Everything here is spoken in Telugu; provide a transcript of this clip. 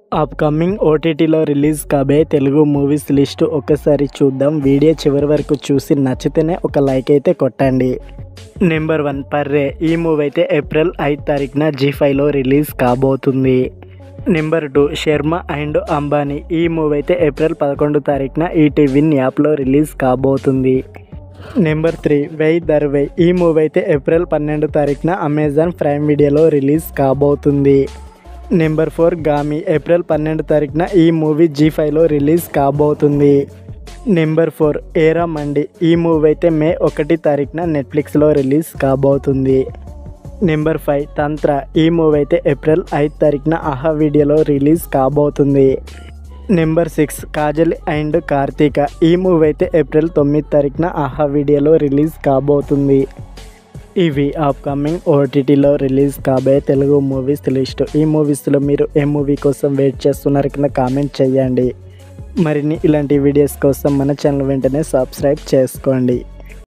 అప్కమింగ్ ఓటీటీలో రిలీజ్ కాబోయే తెలుగు మూవీస్ లిస్టు ఒకసారి చూద్దాం వీడియో చివరి వరకు చూసి నచ్చితేనే ఒక లైక్ అయితే కొట్టండి నెంబర్ వన్ పర్రే ఈ మూవీ అయితే ఏప్రిల్ ఐదు తారీఖున జీ ఫైవ్లో రిలీజ్ కాబోతుంది number two Sharma and Ambani ఈ మూవీ అయితే ఏప్రిల్ పదకొండు తారీఖున ఈటీవీన్ యాప్లో రిలీజ్ కాబోతుంది నెంబర్ త్రీ వై దర్వై ఈ మూవీ అయితే ఏప్రిల్ పన్నెండు తారీఖున అమెజాన్ ప్రైమ్ వీడియోలో రిలీజ్ కాబోతుంది నెంబర్ ఫోర్ గామి ఏప్రిల్ పన్నెండు తారీఖున ఈ మూవీ జీ ఫైవ్లో రిలీజ్ కాబోతుంది నెంబర్ ఫోర్ ఏరా మండి ఈ మూవీ అయితే మే ఒకటి తారీఖున నెట్ఫ్లిక్స్లో రిలీజ్ కాబోతుంది నెంబర్ ఫైవ్ తంత్ర ఈ మూవీ అయితే ఏప్రిల్ ఐదు తారీఖున ఆహా వీడియోలో రిలీజ్ కాబోతుంది number six Kajal and Karthika ఈ మూవీ అయితే ఏప్రిల్ తొమ్మిది తారీఖున ఆహా వీడియోలో రిలీజ్ కాబోతుంది ఇవి అప్కమింగ్ ఓటీటీలో రిలీజ్ కాబోయే తెలుగు మూవీస్ లిస్ట్ ఈ మూవీస్లో మీరు ఏ మూవీ కోసం వెయిట్ చేస్తున్నారు కింద కామెంట్ చేయండి మరిన్ని ఇలాంటి వీడియోస్ కోసం మన ఛానల్ వెంటనే సబ్స్క్రైబ్ చేసుకోండి